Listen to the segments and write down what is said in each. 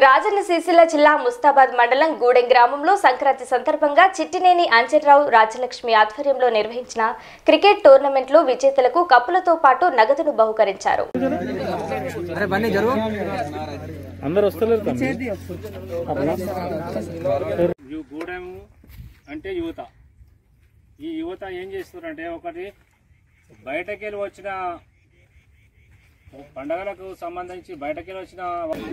రాజన్న సిరిసిల్ల జిల్లా ముస్తాబాద్ మండలం గూడెం గ్రామంలో సంక్రాంతి సందర్భంగా చిట్టినేని అంజన్రావు రాజలక్ష్మి ఆధ్వర్యంలో నిర్వహించిన క్రికెట్ టోర్నమెంట్లో విజేతలకు కప్పులతో పాటు నగదును బహుకరించారు అరే బన్నీ జరుగు అందరు వస్తలేరు తమ్మి యు- గూడెం అంటే యువత ఈ యువత ఏం చేస్తున్నారంటే ఒకటి బయటకెళ్ళి వచ్చిన పండగలకు సంబంధించి బయటకెళ్ళి వచ్చిన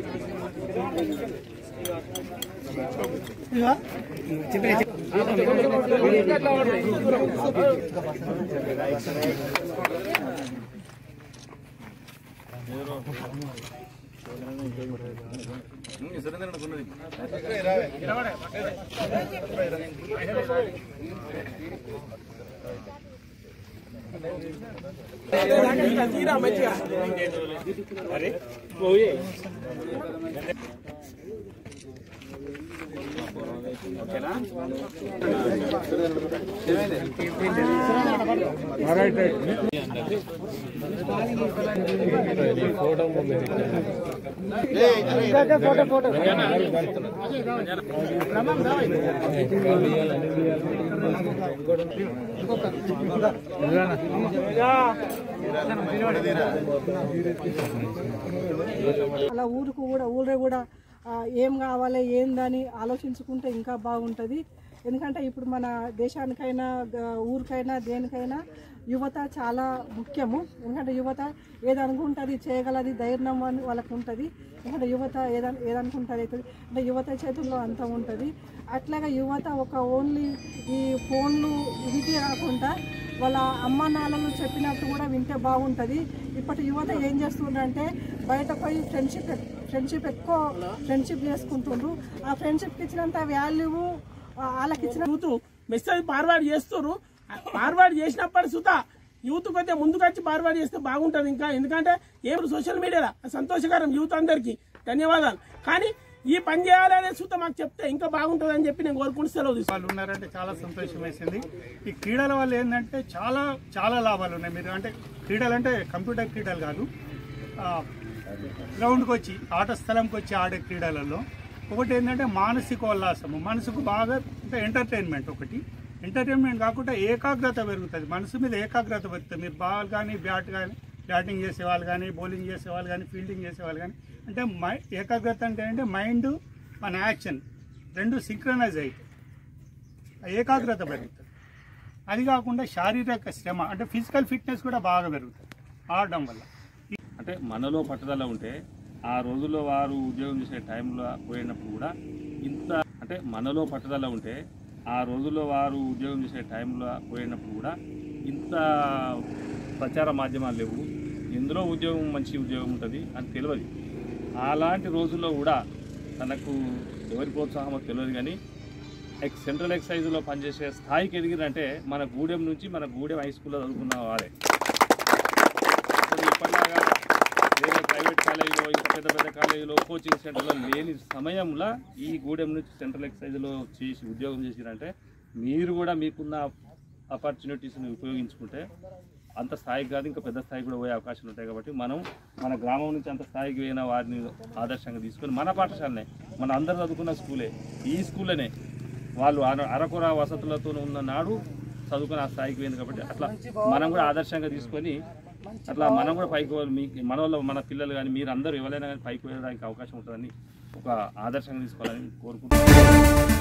అలా ఊరుకు కూడా ఊరే కూడా ఆ, ఏం కావాలి ఏందని ఆలోచించుకుంటే ఇంకా బాగుంటుంది ఎందుకంటే ఇప్పుడు మన దేశానికైనా గ- ఊరికైనా దేనికైనా యువత చాలా ముఖ్యము ఎందుకంటే యువత ఏదనుకుంటుంది చేయగలది ధైర్యం అని వాళ్ళకు ఉంటుంది ఎందుకంటే యువత ఏదన్ ఏదనుకుంటుంది అవుతుంది అంటే యువత చేతుల్లో అంతా ఉంటుంది అట్లాగా యువత ఒక ఓన్లీ ఈ ఫోన్లు ఇది కాకుండా వాళ్ళ అమ్మ నాన్నలు చెప్పినట్టు కూడా వింటే బాగుంటుంది ఇప్పటి యువత ఏం చేస్తుందంటే బయట పోయి ఫ్రెండ్షిప్ ఫ్రెండ్షిప్ ఎక్కువ ఫ్రెండ్షిప్ చేసుకుంటుండ్రు ఆ ఫ్రెండ్షిప్కి ఇచ్చినంత వాల్యూ వాళ్ళకి ఇచ్చిన యూత్ మెసేజ్ ఫార్వర్డ్ చేస్తారు ఫార్వర్డ్ చేసినప్పటి సుతా యూత్ కొద్దిగా ముందుకు వచ్చి ఫార్వర్డ్ చేస్తే బాగుంటుంది ఇంకా ఎందుకంటే ఏం సోషల్ మీడియాలో సంతోషకరం యూత్ అందరికీ ధన్యవాదాలు కానీ ఈ పని చేయాలనే సుత మాకు చెప్తే ఇంకా బాగుంటుంది అని చెప్పి నేను కోరుకుంటూ సెలవు తీసుకుంటాను. వాళ్ళు ఉన్నారంటే చాలా సంతోషం వేసింది ఈ క్రీడల వల్ల ఏంటంటే చాలా చాలా లాభాలు ఉన్నాయి మీరు అంటే క్రీడలు అంటే కంప్యూటర్ క్రీడలు కాదు ఆ, గ్రౌండ్కి వచ్చి ఆట స్థలంకి వచ్చి ఆడే క్రీడలలో ఒకటి ఏంటంటే మానసిక ఉల్లాసము మనసుకు బాగా అంటే ఎంటర్టైన్మెంట్ ఒకటి ఎంటర్టైన్మెంట్ కాకుండా ఏకాగ్రత పెరుగుతుంది మనసు మీద ఏకాగ్రత పెరుగుతుంది మీరు బాల్ కానీ బ్యాట్ కానీ బ్యాటింగ్ చేసే వాళ్ళు కానీ బౌలింగ్ చేసే వాళ్ళు కానీ ఫీల్డింగ్ చేసే వాళ్ళు కానీ అంటే మై ఏకాగ్రత అంటే ఏంటంటే మైండ్ మన యాక్షన్ రెండు సింక్రనైజ్ అవుతాయి ఆ ఏకాగ్రత పెరుగుతుంది అది కాకుండా శారీరక శ్రమ అంటే ఫిజికల్ ఫిట్నెస్ కూడా బాగా పెరుగుతుంది ఆడడం వల్ల అంటే మనలో పట్టుదల ఉంటే ఆ రోజుల్లో వారు ఉద్యోగం చేసే టైంలో పోయినప్పుడు కూడా ఇంత అంటే మనలో పట్టుదల ఉంటే ఆ రోజుల్లో వారు ఉద్యోగం చేసే టైంలో పోయినప్పుడు కూడా ఇంత ప్రచార మాధ్యమాలు లేవు ఎందులో ఉద్యోగం మంచి ఉద్యోగం ఉంటుంది అని తెలియదు అలాంటి రోజుల్లో కూడా తనకు ఎవరి ప్రోత్సాహమో తెలియదు కానీ ఎక్స్ సెంట్రల్ ఎక్సైజ్లో పనిచేసే స్థాయికి ఎదిగిరంటే మన గూడెం నుంచి మన గూడెం హై స్కూల్లో చదువుకున్న వారే ఇప్పుడు ఇప్పటిలాగా వేరే ప్రైవేట్ కాలేజీలో ఇంకా పెద్ద పెద్ద కాలేజీలో కోచింగ్ సెంటర్లో లేని సమయంలో ఈ గూడెం నుంచి సెంట్రల్ ఎక్సైజ్లో చేసి ఉద్యోగం చేసిరంటే మీరు కూడా మీకున్న ఆపర్చునిటీస్ని ఉపయోగించుకుంటే అంత స్థాయికి కాదు ఇంకా పెద్ద స్థాయికి కూడా పోయే అవకాశాలు ఉంటాయి కాబట్టి మనం మన గ్రామం నుంచి అంత స్థాయికి పోయిన వారిని ఆదర్శంగా తీసుకొని మన పాఠశాలనే మన అందరు చదువుకున్న స్కూలే ఈ స్కూల్లోనే వాళ్ళు అర- అరకొర వసతులతో ఉన్న నాడు చదువుకుని ఆ స్థాయికి పోయింది కాబట్టి అట్లా మనం కూడా ఆదర్శంగా తీసుకొని అట్లా మనం కూడా పైకి పోవాలి మీ మన వాళ్ళ మన పిల్లలు కానీ మీరు అందరూ ఎవరైనా కానీ పైకి వెళ్ళడానికి అవకాశం ఉంటుందని ఒక ఆదర్శంగా తీసుకోవాలని కోరుకుంటున్నాను